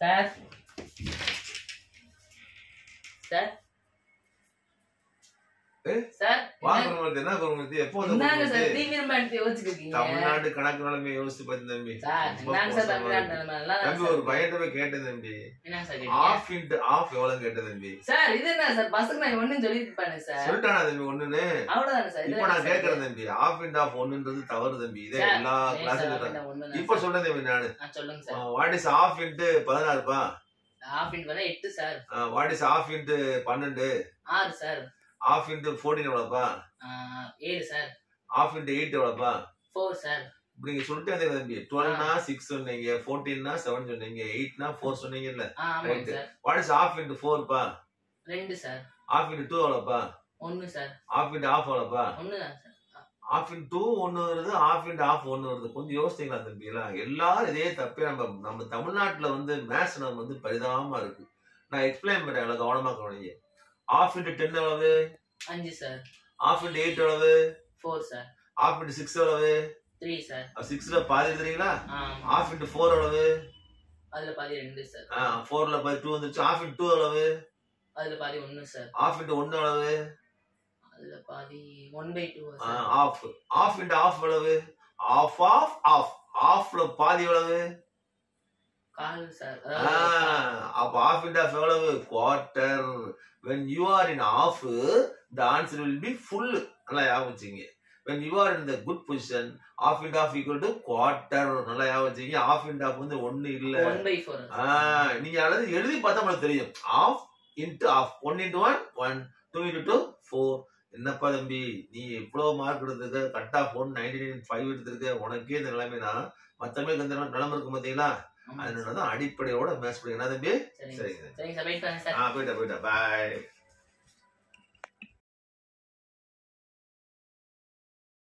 Sir sir ஏ? Sir வா என்ன- குருமூர்த்தி என்ன குருமூர்த்தி எப்போ வந்த என்னங்க சார் குருமூர்த்தி தீவிரமா எடுத்து யோசிச்சுருக்கீங்க தமிழ்நாடு கணக்கு நிலைமை யோசிச்சு பார்த்து தம்பி சார் ரொம்ப என்னங்க சார் மோசமா தமிழ்நாட்டு இருக்கு. நிலைமை நல்லா தான் தம்பி சார் ஒரு பையன் போய் கேட்டேன் தம்பி என்னங்க சார் கேட்டீங்க ஆஃப் இன்ட்டு ஆஃப் எவ்வளவு கேட்டேன் தம்பி சார் இது என்ன சார் பசங்க நான் ஒண்ணும் சொல்லிட்டு இருப்பானே சார் சொல்லிட்டானா தம்பி ஒண்ணுன்னு அவ்வளவுதானே சார் இப்ப நான் கேக்குறேன் தம்பி ஆஃப் இன்ட் ஆஃப் ஒண்ணுன்றது தவறு தம்பி இதே சார், எல்லா கிளாஸும் ஒண்ணு இப்ப சொல்றேன் தம்பி நானு சொல்லுங்க sir what is half into பதினாறுப்பா ஆஃப் இன்ட் வர எட்டு sir what is half into பன்னெண்டு ஆறு சார் ஆஃப் இன்ட்டு ஃபோர்டீன் எவ்வளோப்பா ஆஹ் ஏழு சார் ஆஃப் இன்ட்டு எயிட் எவ்வளோப்பா ஃபோர் சார் இப்படி நீங்க சொல்லிட்டே இருந்தீங்க தம்பி டுவெல்னா சிக்ஸ் சொன்னீங்க ஃபோர்டீன்னா செவன் சொன்னீங்க எயிட்னா ஃபோர் சொன்னீங்கல்ல ஆ ஆமாங்க Right. Sir what is half into ஃபோர்ப்பா ரெண்டு சார் ஆஃப் இன்ட்டு டூ எவ்வளோப்பா ஒண்ணு சார் ஆஃப் இன்ட்டு ஆஃப் எவ்வளோப்பா ஒண்ணுதான் சார் ஆஃப் இன் டூ ஒன்று வருது ஆஃப் இன்ட் ஆஃப் ஒன்று வருது கொஞ்சம் யோசித்தீங்களா தம்பி எல்லாம் எல்லாரும் இதே தப்பே நம்ம நம்ம தமிழ்நாட்டில் வந்து மேத்ஸ் நம்ம வந்து பரிதாபமா இருக்கு நான் எக்ஸ்பிளைன் பண்ணுறேன் எவ்வளோ கவனமாக கவனிங்க ஆஃப் இன்ட்டு டென் எவ்வளவு அஞ்சு சார் ஆஃப் இன்ட்டு எயிட் எவ்வளவு four sir half into six எவ்வளவு த்ரீ சார் சிக்ஸில் பாதி எழுதுறீங்களா ஆமா ஆஃப் இன்ட்டு ஃபோர் எவ்வளவு அதுல பாதி ரெண்டு சார் ஃபோரில் பாதி டூ வந்துருச்சு ஆஃப் இன்ட் டூ எவ்வளவு அதுல பாதி ஒண்ணு சார் ஆஃப் இன்ட்டு ஒன்று எவ்வளவு அதுல பாதி one by two sir half half into half எவ்வளவு ஆஃப் ஆஃப் ஆஃப் ஆஃப்ல பாதி எவ்வளவு கால் சார் ஆஹ், அப்ப ஆஃப் இன்ட் ஆஃப் எவ்வளவு quarter when you are in half the answer will be full நல்லா ஞாபகம் வச்சுங்க when you are in the good position half and half equal to quarter நல்லா ஞாபகம் வச்சுங்க half and half வந்து ஒண்ணு இல்ல ஒன் பை ஃபோர் ஆஹ், நீங்க அதாவது எழுதி பார்த்தா உங்களுக்கு தெரியும் half into half one into one one two into two four என்னப்பா தம்பி நீ இவ்வளவு மார்க் எடுத்திருக்க cut off one ninety nine five எடுத்திருக்க உனக்கே இந்த நிலைமைனா மத்தவங்களுக்கு இந்த நிலைமை இருக்கும் பார்த்தீங்களா அதனாலதான் அடிப்படையோட மேட்ச் பண்ணி என்ன தம்பி சரிங்க சரிங்க சரிங்க சார் வெயிட் பண்ணுங்க சார் ஆ போயிட்டா போயிட்டா பாய்